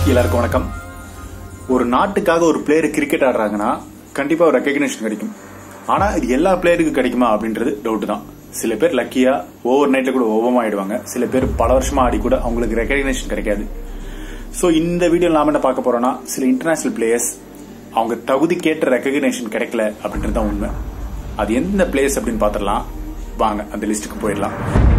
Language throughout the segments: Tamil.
எல்லாருக்கும் வணக்கம் ஒரு நாட்டுக்காக ஒரு பிளேயர் கிரிக்கெட் ஆடுறாங்கன்னா கண்டிப்பா ஒரு ரெக்கக்னேஷன் கிடைக்கும் ஆனா இது எல்லா பிளேயருக்கும் கிடைக்குமா அப்படின்றது டவுட் தான் சில பேர் லக்கியா ஓவர் நைட்ல கூட ஓவமா ஆயிடுவாங்க சில பேர் பல வருஷமா ஆடி கூட அவங்களுக்கு ரெக்கக்னேஷன் கிடைக்காது சோ இந்த வீடியோ நாம என்ன பார்க்க போறோம்னா சில இன்டர்நேஷனல் பிளேயர்ஸ் அவங்க தகுதிக்கேற்ற ரெக்கக்னேஷன் கிடைக்கல அப்படின்றது தான் உண்மை அது எந்த பிளேயர்ஸ் அப்படின்னு பாத்திரலாம் வாங்க அந்த லிஸ்ட்டுக்கு போயிடலாம்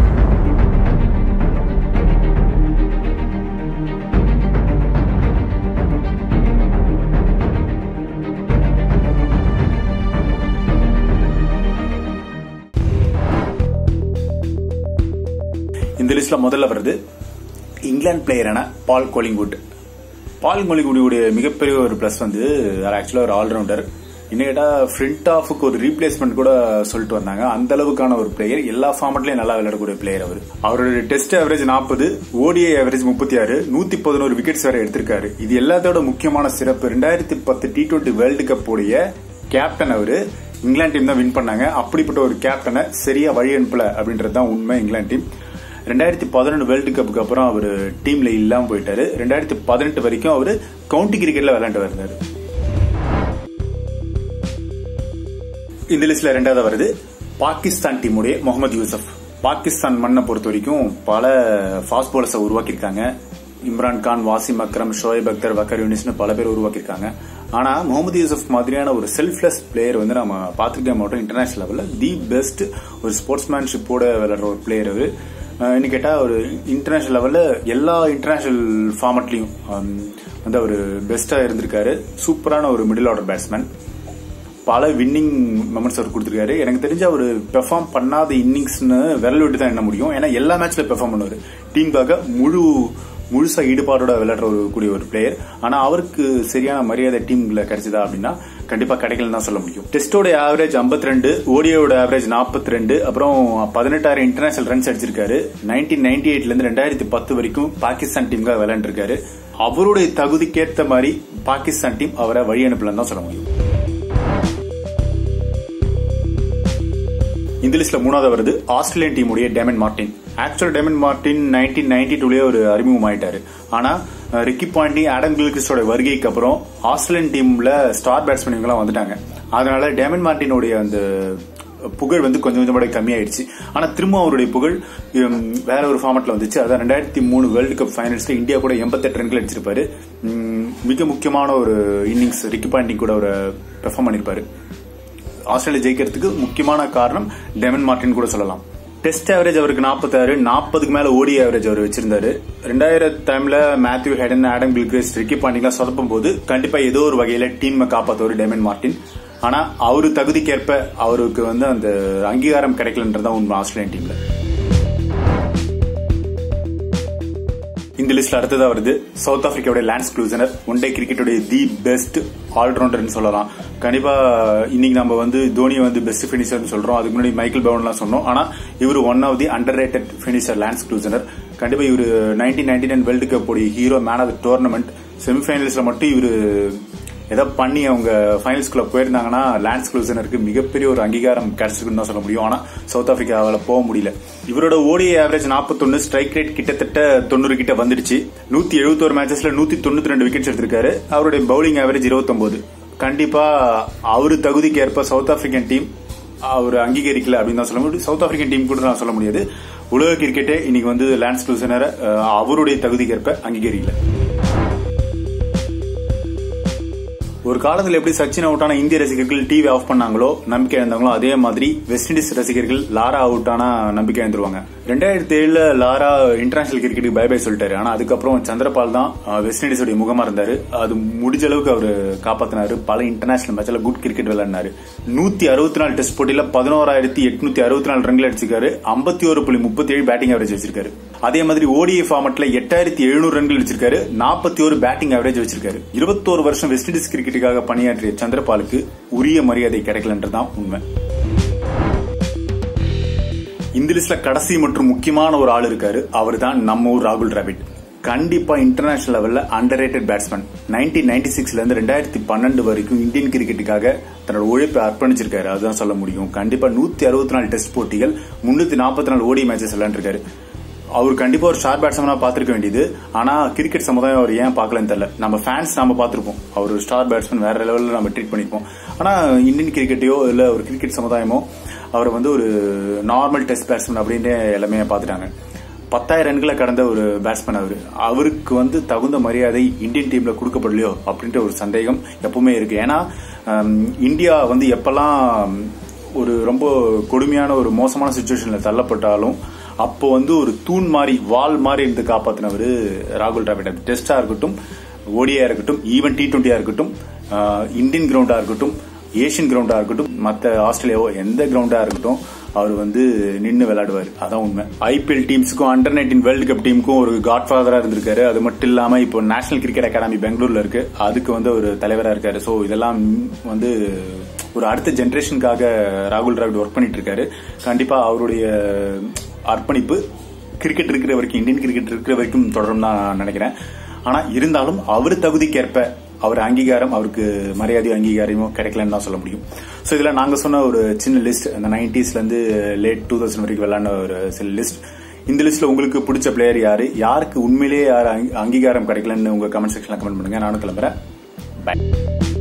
இந்த லிஸ்ட்ல முதல்ல வருது இங்கிலாந்து பிளேயரான பால் கோலிங்வுட் பால் கோலிங்வுடைய மிகப்பெரிய ஒரு பிளஸ் வந்து ஆக்சுவலா ஒரு ஆல்ரவுண்டர் இன்னும் கேட்டா ஃப்ரண்ட் ஆஃபுக்கு ஒரு ரீப்ளேஸ்மெண்ட் கூட சொல்லிட்டு வந்தாங்க அந்த அளவுக்கான ஒரு பிளேயர் எல்லா ஃபார்மட்லயும் நல்லா விளையாடக்கூடிய பிளேயர் அவர் அவருடைய டெஸ்ட் ஆவரேஜ் நாற்பது ஓடிஐ ஆவரேஜ் முப்பத்தி ஆறு நூத்தி பதினோரு விக்கெட்ஸ் வரை எடுத்திருக்காரு இது எல்லாத்தோட முக்கியமான சிறப்பு ரெண்டாயிரத்தி பத்து டி டுவெண்டி வேர்ல்டு கப் உடைய கேப்டன் அவரு இங்கிலாந்து டீம் தான் வின் பண்ணாங்க அப்படிப்பட்ட ஒரு கேப்டனை சரியா வழி அனுப்பல அப்படின்றது தான் உண்மை இங்கிலாந்து டீம் ரெண்டாயிரத்தி பதினொன்று வேர்ல்டு கப்புக்கு அப்புறம் அவர் டீம்ல இல்லாம போயிட்டாரு ரெண்டாயிரத்தி பதினெட்டு வரைக்கும் அவர் கவுண்டி கிரிக்கெட்ல விளையாண்டு வந்தாரு இந்த லிஸ்ட்ல ரெண்டாவது வருது பாகிஸ்தான் டீமுடைய முகமது யூசப் பாகிஸ்தான் மண்ணை பொறுத்த வரைக்கும் பல ஃபாஸ்ட் போலர்ஸை உருவாக்கியிருக்காங்க இம்ரான் கான் வாசிம் அக்ரம் ஷோயப் அக்தர் வக்கர் யூனிஸ்னு பல பேர் உருவாக்கியிருக்காங்க ஆனா முகமது யூசப் மாதிரியான ஒரு செல்ஃப்லெஸ் பிளேயர் வந்து நம்ம பார்த்துக்கிட்டே மாட்டோம் இன்டர்நேஷனல் லெவல்ல தி பெஸ்ட் ஒரு ஸ்போர்ட்ஸ்மேன்ஷிப்போட விளையாடுற ஒரு பிளேயர் அவர் இன்னும் கேட்டா ஒரு இன்டர்நேஷனல் லெவல்ல எல்லா இன்டர்நேஷனல் ஃபார்மட்லயும் வந்து அவர் பெஸ்டா இருந்திருக்காரு சூப்பரான ஒரு மிடில் ஆர்டர் பேட்ஸ்மேன் பல வின்னிங் மொமெண்ட்ஸ் அவர் கொடுத்திருக்காரு எனக்கு தெரிஞ்ச அவர் பெர்ஃபார்ம் பண்ணாத இன்னிங்ஸ்னு விரல் விட்டு தான் என்ன முடியும் ஏன்னா எல்லா மேட்ச்ல பெர்ஃபார்ம் பண்ணுவார் டீமுக்காக முழு முழுசா ஈடுபாடோட விளையாடுற ஒரு கூடிய ஒரு பிளேயர் ஆனா அவருக்கு சரியான மரியாதை டீம்ல கிடைச்சதா அப்படின்னா கண்டிப்பா கிடைக்கலன்னு தான் சொல்ல முடியும் டெஸ்டோட ஆவரேஜ் ஐம்பத்தி ரெண்டு ஓடியோட ஆவரேஜ் நாற்பத்தி ரெண்டு அப்புறம் பதினெட்டாயிரம் இன்டர்நேஷனல் ரன்ஸ் அடிச்சிருக்காரு நைன்டீன் நைன்டி எயிட்ல இருந்து ரெண்டாயிரத்தி பத்து வரைக்கும் பாகிஸ்தான் டீமுக்காக விளையாண்டுருக்காரு அவருடைய தகுதிக்கேற்ற மாதிரி பாகிஸ்தான் டீம் அவரை வழி அனுப்பலன்னு தான் சொல்ல முடியும் இந்த லிஸ்ட்ல மூணாவது வருது ஆஸ்திரேலியன் டீமுடைய Damien Martyn actual Damien Martyn nineteen நைன்டி டூலயே ஒரு அறிமுகம் ஆயிட்டாரு ஆனா ரிக்கி பாண்டி ஆடம் கில்கிறிஸ்டோட வருகைக்கு அப்புறம் ஆஸ்திரேலியன் டீம்ல ஸ்டார் பேட்ஸ்மேன் எல்லாம் வந்துட்டாங்க அதனால டேமன் மார்டினுடைய அந்த புகழ் வந்து கொஞ்சம் கொஞ்சம் கம்மியாயிடுச்சு ஆனா திரும்ப அவருடைய புகழ் வேற ஒரு ஃபார்மட்ல வந்துச்சு அதான் ரெண்டாயிரத்தி மூணு வேர்ல்டு கப் ஃபைனல்ஸ்ல இந்தியா கூட எண்பத்தெட்டு ரன்கள் அடிச்சிருப்பாரு மிக முக்கியமான ஒரு இன்னிங்ஸ் ரிக்கி பாண்டிங் கூட ஒரு பெர்ஃபார்ம் பண்ணிருப்பாரு ஆஸ்திரேலியா ஜெயிக்கிறதுக்கு முக்கியமான காரணம் டெமன் மார்டின் கூட சொல்லலாம் டெஸ்ட் ஆவரேஜ் அவருக்கு நாற்பத்தாறு நாற்பதுக்கு மேல ஓடி ஆவரேஜ் அவர் வச்சிருந்தாரு ரெண்டாயிரம் டைம்ல Matthew Hayden Adam Gilchrist Ricky பாண்டிங்லாம் சொதப்பும் போது கண்டிப்பா ஏதோ ஒரு வகையில டீம் காப்பாத்தவர் டெமன் மார்டின் ஆனா அவரு தகுதிக்கேற்ப அவருக்கு வந்து அந்த அங்கீகாரம் கிடைக்கலன்றதான் உண்மை ஆஸ்திரேலியன் டீம்ல இந்த லிஸ்ட்ல அடுத்ததா வருது சவுத் ஆப்பிரிக்காவுடைய லான்ஸ் க்ளூசனர் ஒன் டே கிரிக்கெட்டுடைய தி பெஸ்ட் ஆல்ரவுண்டர்னு சொல்லலாம் கண்டிப்பா இன்னைக்கு நம்ம வந்து தோனி வந்து பெஸ்ட் பினிஷர்னு சொல்றோம் அதுக்கு முன்னாடி மைக்கேல் பவன்லாம் சொன்னோம் ஆனா இவர் one of the underrated finisher Lance Klusener கண்டிப்பா இவர் nineteen ninety nine world cup உடைய hero man of the tournament செமிஃபைனல்ஸ்ல மட்டும் இவரு ஏதோ பண்ணி அவங்க ஃபைனல்ஸ்குள்ள போயிருந்தாங்கன்னா லான்ஸ் க்ளூசனருக்கு மிகப்பெரிய ஒரு அங்கீகாரம் கிடைச்சிருக்குன்னு தான் சொல்ல முடியும் ஆனா சவுத் ஆப்பிரிக்காவில் போக முடியல இவரோட ஓடி ஆவரேஜ் நாற்பத்தொன்னு ஸ்ட்ரைக் ரேட் கிட்டத்தட்ட தொண்ணூறு கிட்ட வந்துடுச்சு நூத்தி எழுபத்தோரு மேட்சஸ்ல நூத்தி தொண்ணூத்தி ரெண்டு விக்கெட்ஸ் எடுத்திருக்காரு அவருடைய பவுலிங் ஆவரேஜ் இருபத்தொன்பது கண்டிப்பா அவரு தகுதிக்கு ஏற்ப சவுத் ஆப்பிரிக்கன் டீம் அவர் அங்கீகரிக்கல அப்படின்னு தான் சொல்ல முடியும் சவுத் ஆப்பிரிக்கன் டீம் கூட நான் சொல்ல முடியாது உலக கிரிக்கெட்டே இன்னைக்கு வந்து லான்ஸ் க்ளூசனரை அவருடைய தகுதிக்கேற்ப அங்கீகரிக்கல ஒரு காலத்தில் எப்படி சச்சின் அவுட் ஆன இந்திய ரசிகர்கள் டிவி ஆஃப் பண்ணாங்களோ நம்பிக்கை இழந்தாங்களோ அதே மாதிரி வெஸ்ட் இண்டீஸ் ரசிகர்கள் லாரா அவுட் ஆனா நம்பிக்கை இழந்துருவாங்க ரெண்டாயிரத்தி ஏழுல லாரா இன்டர்நேஷனல் கிரிக்கெட்டுக்கு பை பை சொல்லிட்டாரு ஆனா அதுக்கப்புறம் சந்திரபால் தான் வெஸ்ட் இண்டீஸோட முகமா இருந்தாரு அது முடிஞ்ச அளவுக்கு அவர் காப்பாத்தினாரு பல இன்டர்நேஷனல் மேட்ச்ல குட் கிரிக்கெட் விளையாடினாரு நூத்தி அறுபத்தி நாலு டெஸ்ட் போட்டியில பதினோராயிரத்தி எட்நூத்தி அறுபத்தி நாலு ரன்கள் அடிச்சிருக்காரு ஐம்பத்தி ஒரு புள்ளி முப்பத்தி ஏழு பேட்டிங் ஆவரேஜ் வச்சிருக்காரு அதே மாதிரி ஓடிஐ ஃபார்மட்ல எட்டாயிரத்தி எழுநூறு ரன்கள் வச்சிருக்காரு நாற்பத்தி ஒரு பேட்டிங் ஆவரேஜ் வச்சிருக்காரு இருபத்தோரு வருஷம் வெஸ்ட் இண்டீஸ் கிரிக்கெட்டுக்காக பணியாற்றிய சந்திரபாலுக்கு உரிய மரியாதை கிடைக்கலன்றதான் உண்மை இந்த லிஸ்ட்ல கடைசி மற்றும் முக்கியமான ஒரு ஆள் இருக்காரு அவர் தான் நம்ம ஊர் ராகுல் டிராவிட் கண்டிப்பா இன்டர்நேஷனல் லெவல்ல underrated batsman nineteen ninety சிக்ஸ்ல இருந்து ரெண்டாயிரத்தி பன்னெண்டு வரைக்கும் இந்தியன் கிரிக்கெட்டுக்காக தன்னோட உழைப்பை அர்ப்பணிச்சிருக்காரு அதுதான் சொல்ல முடியும் கண்டிப்பா நூத்தி அறுபத்தி நாலு டெஸ்ட் போட்டிகள் முன்னூத்தி நாற்பத்தி நாலு ஓடி மேட்சஸ் விளையாண்டுருக்காரு அவர் கண்டிப்பா ஒரு ஸ்டார் பேட்ஸ்மேனா பார்த்திருக்க வேண்டியது ஆனா கிரிக்கெட் சமுதாயம் அவர் ஏன் பார்க்கலன்னு தெரியல நம்ம ஃபேன்ஸ் நம்ம பார்த்திருப்போம் அவர் ஸ்டார் பேட்ஸ்மேன் வேற லெவலில் நம்ம ட்ரீட் பண்ணிருப்போம் ஆனா இந்தியன் கிரிக்கெட்டையோ இல்ல ஒரு கிரிக்கெட் சமுதாயமோ அவரை வந்து ஒரு நார்மல் டெஸ்ட் பேட்ஸ்மேன் அப்படின்னு எல்லாமே பார்த்துட்டாங்க பத்தாயிரம் ரன்களை கடந்த ஒரு பேட்ஸ்மேன் அவரு அவருக்கு வந்து தகுந்த மரியாதை இந்தியன் டீம்ல கொடுக்கப்படலையோ அப்படின்ற ஒரு சந்தேகம் எப்பவுமே இருக்கு ஏன்னா ஹம், இந்தியா வந்து எப்பெல்லாம் ஒரு ரொம்ப கொடுமையான ஒரு மோசமான சுச்சுவேஷன்ல தள்ளப்பட்டாலும் அப்போ வந்து ஒரு தூண் மாதிரி வால் மாதிரி இருந்து காப்பாத்தினவர் ராகுல் டிராவிட் டெஸ்டா இருக்கட்டும் ஓடியா இருக்கட்டும் ஈவன் டி டுவெண்ட்டியா இருக்கட்டும் ஆஹ், இந்தியன் கிரவுண்டா இருக்கட்டும் ஏஷியன் கிரவுண்டா இருக்கட்டும் மத்த ஆஸ்திரேலியாவோ எந்த கிரவுண்டா இருக்கட்டும் அவர் வந்து நின்னு விளையாடுவார் அதான் உண்மை ஐபிஎல் டீம்ஸுக்கும் அண்டர் நைன்டீன் வேர்ல்டு கப் டீமுக்கும் ஒரு காட் ஃபாதரா இருந்திருக்காரு அது மட்டும் இல்லாம இப்போ நேஷனல் கிரிக்கெட் அகாடமி பெங்களூர்ல இருக்கு அதுக்கு வந்து ஒரு தலைவரா இருக்காரு சோ இதெல்லாம் வந்து ஒரு அடுத்த ஜெனரேஷனுக்காக ராகுல் டிராவிட் ஒர்க் பண்ணிட்டு இருக்காரு கண்டிப்பா அவருடைய அர்ப்பணிப்பு கிரிக்கெட் இருக்கிற வரைக்கும் இந்தியன் கிரிக்கெட் இருக்கிற வரைக்கும் தொடரும் தான் நான் நினைக்கிறேன் ஆனா இருந்தாலும் அவர் தகுதிக்கேற்ப அவர் அங்கீகாரம் அவருக்கு மரியாதை அங்கீகாரமும் கிடைக்கலன்னு தான் சொல்ல முடியும் ஸோ இதுல நாங்க சொன்ன ஒரு சின்ன லிஸ்ட் அந்த நைன்டிஸ்ல இருந்து லேட் டூ தௌசண்ட் வரைக்கும் விளையாடின ஒரு சில லிஸ்ட் இந்த லிஸ்ட்ல உங்களுக்கு பிடிச்ச பிளேயர் யாரு யாருக்கு உண்மையிலேயே யார் அங்கீகாரம் கிடைக்கலன்னு உங்க கமெண்ட் செக்ஷன்ல கமெண்ட் பண்ணுங்க நானும் கிளம்புறேன் பை